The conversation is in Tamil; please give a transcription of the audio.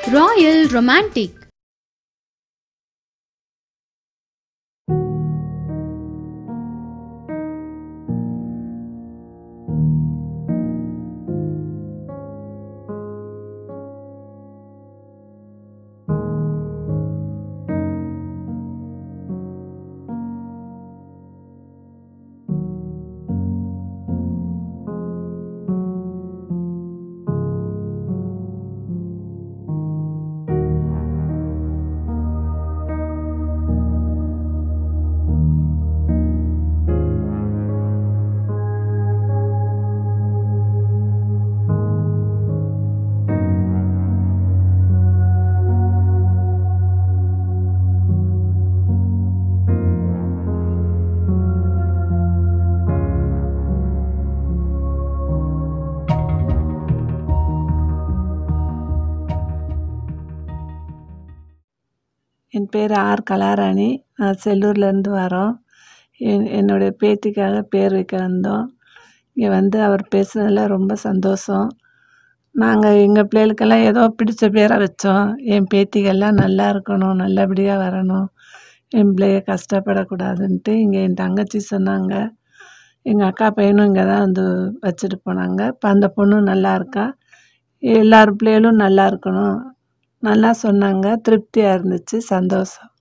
Royal Romantic என் பேர் ஆர் கலாராணி நான் செல்லூர்லேருந்து வரோம் என் என்னுடைய பேத்திக்காக பேர் வைக்க வந்தோம் இங்கே வந்து அவர் பேசுனதில் ரொம்ப சந்தோஷம் நாங்கள் எங்கள் பிள்ளைகளுக்கெல்லாம் ஏதோ பிடிச்ச பேரை வச்சோம் என் பேத்திகள்லாம் நல்லா இருக்கணும் நல்லபடியாக வரணும் என் பிள்ளைக கஷ்டப்படக்கூடாதுன்ட்டு இங்கே என் தங்கச்சி சொன்னாங்க எங்கள் அக்கா பையனும் இங்கே தான் வந்து வச்சுட்டு போனாங்க இப்போ அந்த பொண்ணும் நல்லா இருக்கா எல்லார் பிள்ளைகளும் நல்லா இருக்கணும் நல்லா சொன்னாங்க திருப்தியாக இருந்துச்சு சந்தோஷம்